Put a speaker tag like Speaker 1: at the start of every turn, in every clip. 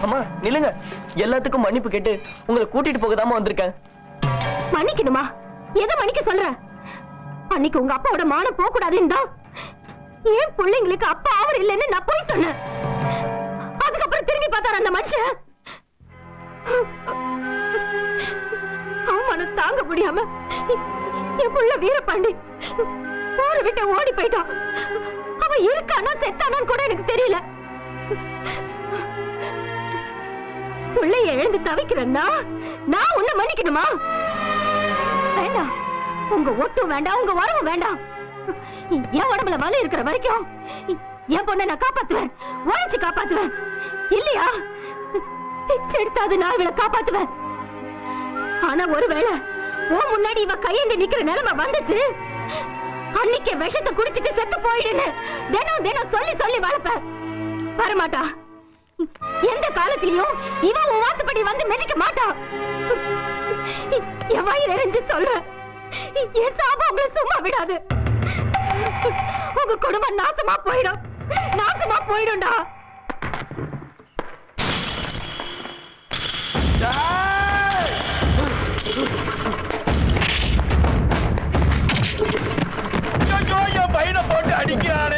Speaker 1: அம்மா நில்லுங்க எல்லாத்துக்கும் மன்னிப்பு கேட்டு உங்களை கூட்டிட்டு போகதாம வந்திருக்கேன்
Speaker 2: மன்னிக்கணுமா எதை மன்னிக்க சொல்ற அன்னைக்கு உங்க அப்பாவோட மானம் போக கூடாதுன்னு தான் ஏன் பிள்ளைங்களுக்கு அப்பா அவர் இல்லைன்னு நான் போய் சொன்னேன் அதுக்கப்புறம் திரும்பி பார்த்தாரு அந்த மனுஷன் அவமானம் தாங்க முடியாம என் புள்ள வீரபாண்டி ஊரை விட்டு ஓடி போயிட்டான் அவன் இருக்கானா செத்தானான்னு கூட எனக்கு தெரியல பிள்ளைய எழுந்து தவிக்கிறேன்னா நான் உன்னை மன்னிக்கணுமா வேண்டாம் உங்க ஒட்டும் வேண்டாம் உங்க வரவும் வேண்டாம் என் உடம்புல வலி இருக்கிற வரைக்கும் என் பொண்ணை நான் காப்பாத்துவேன் உழைச்சு காப்பாத்துவேன் இல்லையா பிச்சை எடுத்தாது நான் இவளை காப்பாத்துவேன் ஆனா ஒருவேளை உன் முன்னாடி இவ கையேந்தி நிக்கிற நிலைமை வந்துச்சு அன்னைக்கு விஷத்தை குடிச்சிட்டு செத்து போயிடுன்னு தினம் தினம் சொல்லி சொல்லி வளர்ப்பேன் வரமாட்டா எந்த காலத்திலயும் இவன் உன் வாசப்படி வந்து மிதிக்க மாட்டா என் வயிறு எரிஞ்சு சொல்றேன் என் சாபம் உங்களை சும்மா விடாது உங்க குடும்பம் நாசமா போயிடும் நாசமா போயிடும்டா
Speaker 3: ஐயோ, என் பையனை போட்டு அடிக்கிறானே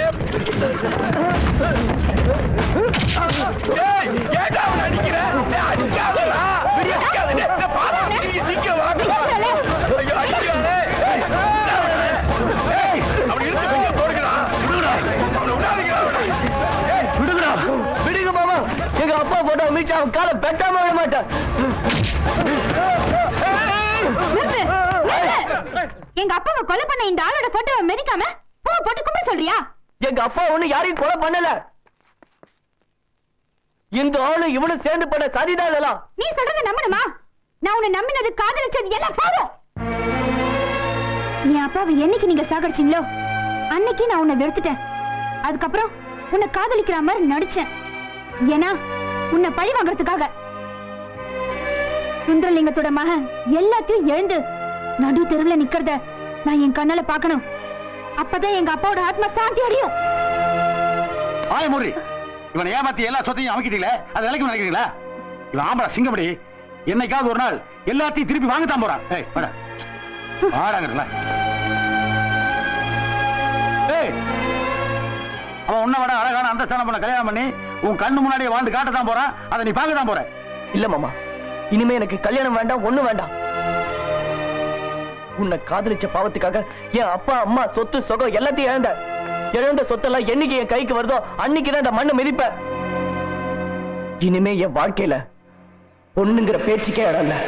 Speaker 3: ஏய், ஏன்டா அவனை அடிக்கிற? ஏய், அடிக்காதடா. விடி, அடிக்காதடா. இந்த பாலா, நீ சீக்கிரம் வாங்கடா. ஐயோ, அடிக்கிறானே. ஏய், ஏய், அவனை இழுத்து வெளியே போடுங்கடா. விடுங்கடா. அவனை விடாதீங்கடா, அவனை. ஏய்,
Speaker 1: விடுங்கடா விடுங்க மாமா எங்க அப்பா போட்டோ மிச்சம் அவன் காலை பெட்டாம விட மாட்டேன்
Speaker 2: நிறுத்து, நிறுத்து. எங்க அப்பாவை கொலை பண்ண இந்த ஆளோட போட்டோவை மெதிக்காம பூ போட்டு கும்பிட சொல்றியா
Speaker 1: எங்க அப்பா ஒண்ணு யாரையும் கொலை பண்ணல இந்த ஆளு இவனும் சேர்ந்து பண்ண சரிதான் இதெல்லாம்
Speaker 2: நீ சொல்றத நம்பணுமா நான் உன்னை நம்பினது காதலிச்சது எல்லாம் போதும் என் அப்பாவை என்னைக்கு நீங்க சாகடிச்சீங்களோ அன்னைக்கு நான் உன்னை வெறுத்துட்டேன் அதுக்கப்புறம் உன்னை காதலிக்கிற மாதிரி நடிச்சேன் ஏன்னா உன்னை பழி வாங்குறதுக்காக சுந்தரலிங்கத்தோட மகன் எல்லாத்தையும் எழுந்து நடு தெருவுல நிக்கிறத நான் என் கண்ணால பார்க்கணும் அப்பதான் எங்க அப்பாவோட ஆத்மா சாந்தி அடையும்
Speaker 4: ஆய மூடி இவனை ஏமாத்தி எல்லா சொத்தையும் அமைக்கிட்டீங்களே அது விலைக்கு நினைக்கிறீங்களா இவன் ஆம்பளை சிங்கப்படி என்னைக்காவது ஒரு நாள் எல்லாத்தையும் திருப்பி வாங்கத்தான் போறான் ஏய் வாடா வாடாங்கறல ஏய் அவன் உன்னை விட அழகான அந்தஸ்தான பண்ண கல்யாணம் பண்ணி உன் கண்ணு முன்னாடியே வாழ்ந்து காட்டத்தான் போறான் அதை நீ பார்க்க தான் போற
Speaker 1: இல்ல மாமா இனிமே எனக்கு கல்யாணம் வேண்டாம் ஒண்ணு வேண்டாம் உன்னை காதலிச்ச பாவத்துக்காக என் அப்பா அம்மா சொத்து சுகம் எல்லாத்தையும் இழந்த இழந்த சொத்தெல்லாம் என்னைக்கு என் கைக்கு வருதோ அன்னைக்கு தான் இந்த மண்ணை மிதிப்பேன் இனிமே என் வாழ்க்கையில பொண்ணுங்கிற பேச்சுக்கே இடம் இல்ல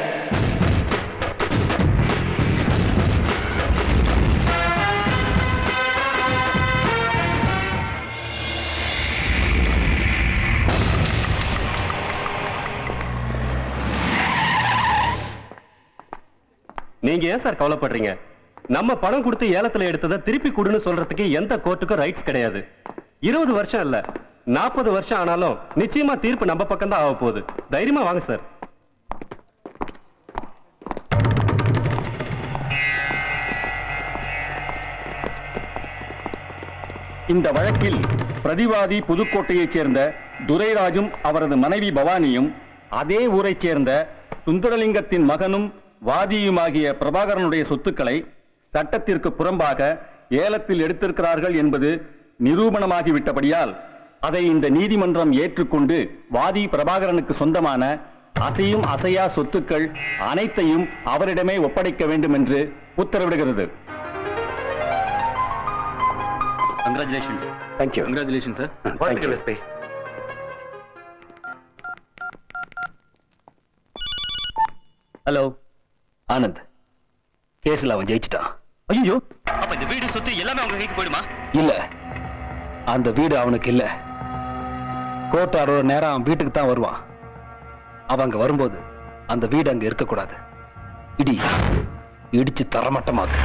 Speaker 5: நீங்க ஏன் சார் கவலைப்படுறீங்க நம்ம பணம் கொடுத்து ஏலத்துல எடுத்ததை திருப்பி கொடுன்னு சொல்றதுக்கு எந்த கோர்ட்டுக்கும் ரைட்ஸ் கிடையாது இருபது வருஷம் இல்ல நாற்பது வருஷம் ஆனாலும் நிச்சயமா தீர்ப்பு நம்ம பக்கம் தான் ஆக போகுது தைரியமா வாங்க சார்
Speaker 4: இந்த வழக்கில் பிரதிவாதி புதுக்கோட்டையைச் சேர்ந்த துரைராஜும் அவரது மனைவி பவானியும் அதே ஊரைச் சேர்ந்த சுந்தரலிங்கத்தின் மகனும் வாதியுமாகிய பிரபாகரனுடைய சொத்துக்களை சட்டத்திற்கு புறம்பாக ஏலத்தில் எடுத்திருக்கிறார்கள் என்பது நிரூபணமாகிவிட்டபடியால் அதை இந்த நீதிமன்றம் ஏற்றுக்கொண்டு வாதி பிரபாகரனுக்கு சொந்தமான அசையும் அசையா சொத்துக்கள் அனைத்தையும் அவரிடமே ஒப்படைக்க வேண்டும் என்று உத்தரவிடுகிறது கங்க்ராச்சுலேஷன்ஸ்
Speaker 1: தேங்க்யூ
Speaker 4: கங்க்ராச்சுலேஷன் சார்
Speaker 1: வாழ்த்துக்கள்,
Speaker 4: எஸ்பி
Speaker 1: ஹலோ ஆனந்த் கேஸ்ல அவன் ஜெயிச்சிட்டான் ஐயோ
Speaker 5: அப்ப இந்த வீடு சொத்து எல்லாமே அவங்க கைக்கு போயிடுமா
Speaker 1: இல்ல அந்த வீடு அவனுக்கு இல்ல கோர்ட் ஆர்டர் நேரம் அவன் வீட்டுக்கு தான் வருவான் அவன் அங்க வரும்போது அந்த வீடு அங்க இருக்கக்கூடாது இடி இடிச்சு தரமட்டமாக்கு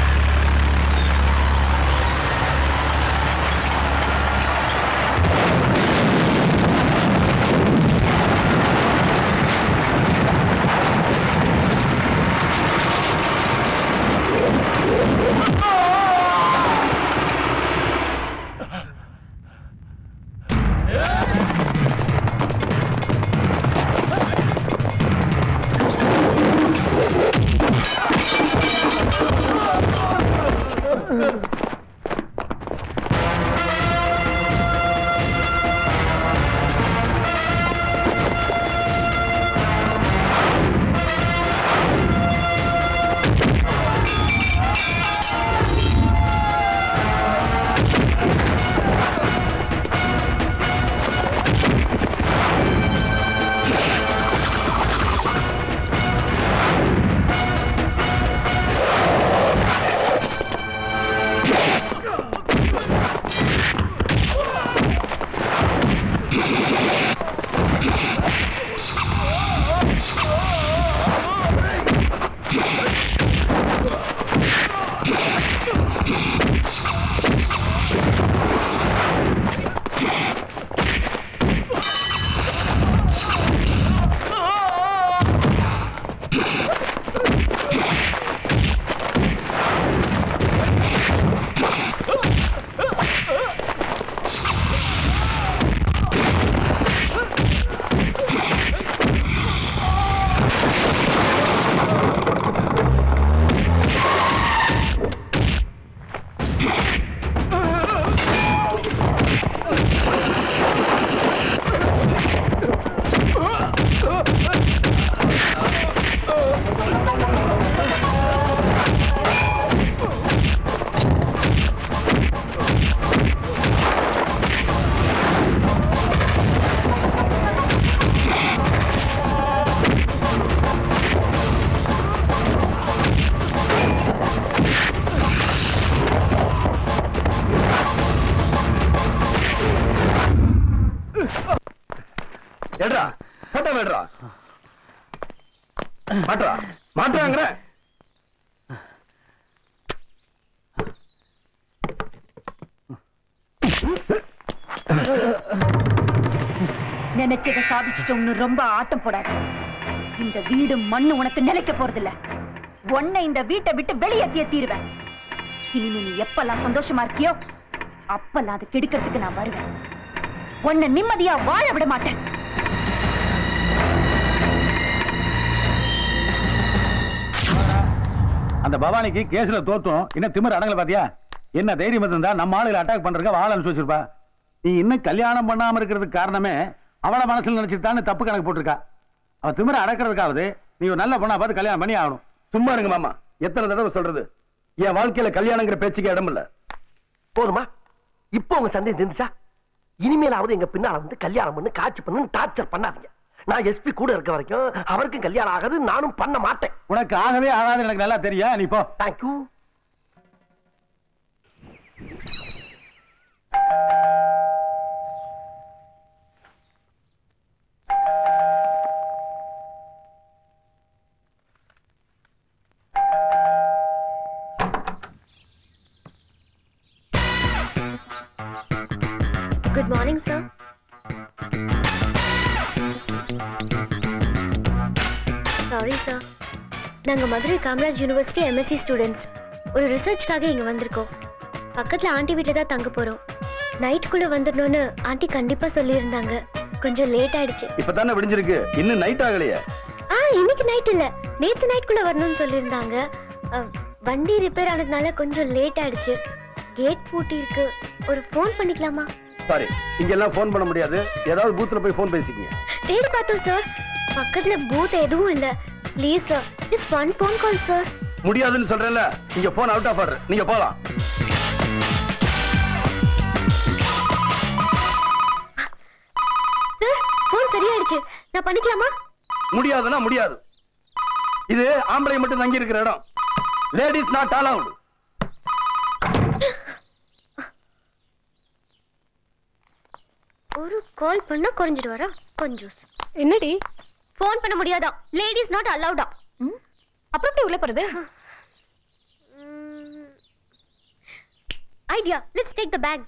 Speaker 3: ஏய் எடுறா போட்டோ எடுறா மாட்டுறா மாட்டுறாங்கிற
Speaker 2: நினைச்சதை சாதிச்சிட்டோம்னு ரொம்ப ஆட்டம் போடாத இந்த வீடு மண்ணு உனக்கு நிலைக்க போறதில்ல உன்னை இந்த வீட்டை விட்டு வெளியேற்றிய தீருவேன் இனிமே நீ எப்பெல்லாம் சந்தோஷமா இருக்கியோ அப்பெல்லாம் அதை கெடுக்கிறதுக்கு நான் வருவேன் உன்னை நிம்மதியா வாழ விட மாட்டேன்
Speaker 4: அந்த பவானிக்கு கேஸ்ல தோத்தும் இன்னும் திமிர் அடங்கல பாத்தியா என்ன தைரியம் இருந்தா நம்ம ஆளுகளை அட்டாக் பண்றதுக்கு வாழ அனுப்பிச்சு வச்சிருப்பா நீ இன்னும் கல்யாணம் பண்ணாம இருக்கிறதுக்கு காரணமே அவளை மனசுல நினைச்சிட்டான்னு தப்பு கணக்கு போட்டிருக்கா அவ திமிர அடக்கிறதுக்காவது நீ ஒரு நல்ல பொண்ணா பார்த்து கல்யாணம் பண்ணி ஆகணும்
Speaker 3: சும்மா இருங்க மாமா எத்தனை தடவை சொல்றது என் வாழ்க்கையில கல்யாணங்கிற பேச்சுக்கு இடம் இல்ல
Speaker 6: போதுமா இப்போ உங்க சந்தேகம் தெரிஞ்சுச்சா இனிமேலாவது எங்க பின்னால வந்து கல்யாணம் பண்ணு காட்சி பண்ணு டார்ச்சர் பண்ணாதீங்க நான் எஸ்பி கூட இருக்க வரைக்கும் அவருக்கும் கல்யாணம் ஆகாது நானும் பண்ண மாட்டேன்
Speaker 4: உனக்கு ஆகவே ஆகாது எனக்கு நல்லா தெரியும் நீ போ
Speaker 6: thank you
Speaker 7: good morning sir sorry sir நாங்கள் Madurai Kamaraj university MSc students ஒரு ரிசர்ச்க்காக இங்கே வந்திருக்கோம் பக்கத்தில் ஆண்டி வீட்டில் தான் தங்க போகிறோம் நைட்டுக்குள்ளே வந்துடணும்னு ஆண்டி கண்டிப்பாக சொல்லியிருந்தாங்க கொஞ்சம் லேட் ஆயிடுச்சு
Speaker 3: இப்பதானே விடிஞ்சிருக்கு இன்னும் நைட் ஆகலையே
Speaker 7: ஆ இன்னைக்கு நைட் இல்லை நேற்று நைட்டுக்குள்ளே வரணும்னு சொல்லியிருந்தாங்க அ, வண்டி ரிப்பேர் ஆனதுனால கொஞ்சம் லேட் ஆயிடுச்சு கேட் பூட்டி இருக்கு ஒரு ஃபோன் பண்ணிக்கலாமா
Speaker 3: சாரி இங்க எல்லாம் போன் பண்ண முடியாது ஏதாவது பூத்துல போய் போன் பேசிக்கங்க
Speaker 7: தேடி பார்த்தோம் சார் பக்கத்துல பூத் எதுவும் இல்ல please sir just one phone call sir
Speaker 3: முடியாதுன்னு சொல்றேன்ல இங்க போன் அவுட் ஆஃப் ஆர்டர் நீங்க போலாம்
Speaker 7: சார் ஃபோன் சரியாயிடுச்சு நான் பண்ணிக்கலாமா
Speaker 3: முடியாதுன்னா முடியாது இது ஆம்பளை மட்டும் தங்கி இருக்கிற இடம் லேடிஸ் நாட் அலவுட்
Speaker 7: ஒரு கால் பண்ணா குறைஞ்சிட்டு வரா கொஞ்சம்
Speaker 2: என்னடி
Speaker 7: ஃபோன் பண்ண முடியாதா லேடிஸ் நாட் அலவுடா
Speaker 2: அப்புறம் எப்படி உள்ள போறது
Speaker 7: idea let's take the bag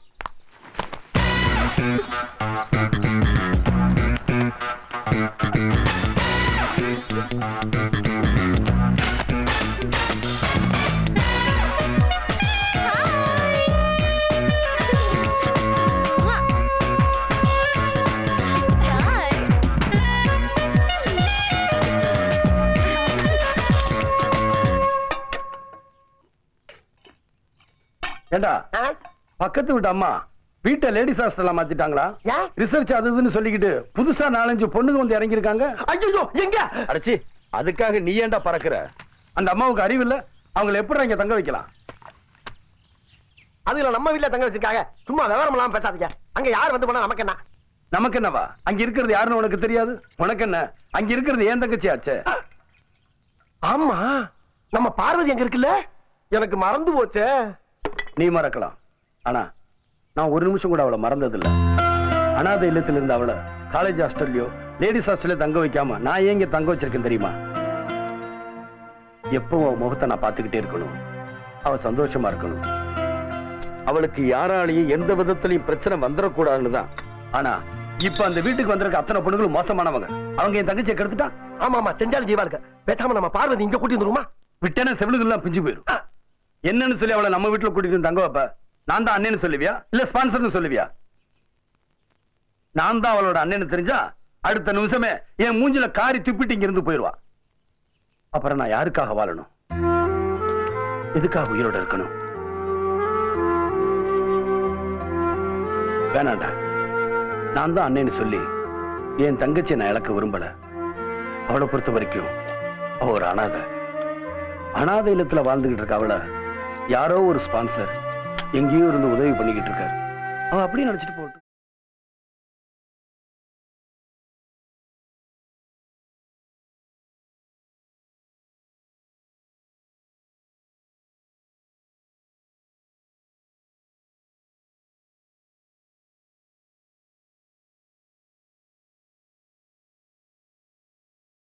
Speaker 3: ஏண்டா பக்கத்து வீட்டு அம்மா வீட்டை லேடிஸ் ஹாஸ்டலா மாத்திட்டாங்களா
Speaker 6: ஏன்?
Speaker 3: ரிசர்ச் அது இதுன்னு சொல்லிக்கிட்டு புதுசா நாலஞ்சு பொண்ணுங்க வந்து இறங்கி இருக்காங்க
Speaker 6: ஐயோ எங்க
Speaker 3: அடச்சி அதுக்காக நீ ஏன்டா பறக்குற அந்த அம்மாவுக்கு அறிவு இல்ல அவங்களை எப்படி இங்க தங்க வைக்கலாம்
Speaker 6: அதுல நம்ம வீட்ல தங்க வச்சிருக்காங்க சும்மா விவரம் இல்லாம பேசாதீங்க அங்க யார் வந்து பண்ணா நமக்கு என்ன
Speaker 3: நமக்கு என்னவா அங்க இருக்கிறது யாருன்னு உனக்கு தெரியாது உனக்கு என்ன அங்க இருக்கிறது ஏன் தங்கச்சி ஆச்சே
Speaker 6: ஆமா நம்ம பார்வதி அங்க இருக்குல்ல எனக்கு மறந்து போச்சே
Speaker 3: நீ மறக்கலாம் ஆனா நான் ஒரு நிமிஷம் கூட அவளை மறந்ததில்ல அனாதை இல்லத்தில் இருந்த அவளை காலேஜ் ஹாஸ்டல்லையோ லேடிஸ் ஹாஸ்டல்ல தங்க வைக்காம நான் ஏன் இங்க தங்க வச்சிருக்கேன் தெரியுமா எப்பவும் அவ முகத்தை நான் பார்த்துக்கிட்டே இருக்கணும் அவ சந்தோஷமா இருக்கணும் அவளுக்கு யாராலையும் எந்த விதத்திலையும் பிரச்சனை வந்துடக்கூடாதுன்னு தான் ஆனா இப்ப அந்த வீட்டுக்கு வந்திருக்க அத்தனை பொண்ணுங்களும் மோசமானவங்க அவங்க என் தங்கச்சியை கெடுத்துட்டான்
Speaker 6: ஆமா ஆமா செஞ்சாலும் ஜீவா இருக்கு பேசாம நம்ம பார்வதி இங்க கூட்டி வந்துருமா
Speaker 3: விட்டேன செவிலுகள்லாம் பிஞ்சு போயிரும் என்னன்னு சொல்லி அவளை நம்ம வீட்டுல கூட்டிட்டு வந்து தங்க வைப்ப நான் தான் அண்ணன்னு சொல்லுவியா இல்ல ஸ்பான்சர்னு சொல்லுவியா நான் தான் அவளோட அண்ணன்னு தெரிஞ்சா அடுத்த நிமிஷமே என் மூஞ்சில காரி துப்பிட்டு இங்க இருந்து போயிருவா அப்புறம் நான் யாருக்காக வாழணும் எதுக்காக உயிரோட இருக்கணும் வேணாண்டா நான் தான் அண்ணன்னு சொல்லி என் தங்கச்சியை நான் இழக்க விரும்பல அவளை பொறுத்த வரைக்கும் அவ ஒரு அனாதை அனாதை இல்லத்துல வாழ்ந்துகிட்டு இருக்க அவளை யாரோ ஒரு ஸ்பான்சர் எங்கேயோ இருந்து உதவி பண்ணிக்கிட்டு இருக்காரு அவ அப்படியே நினைச்சிட்டு போகட்டும்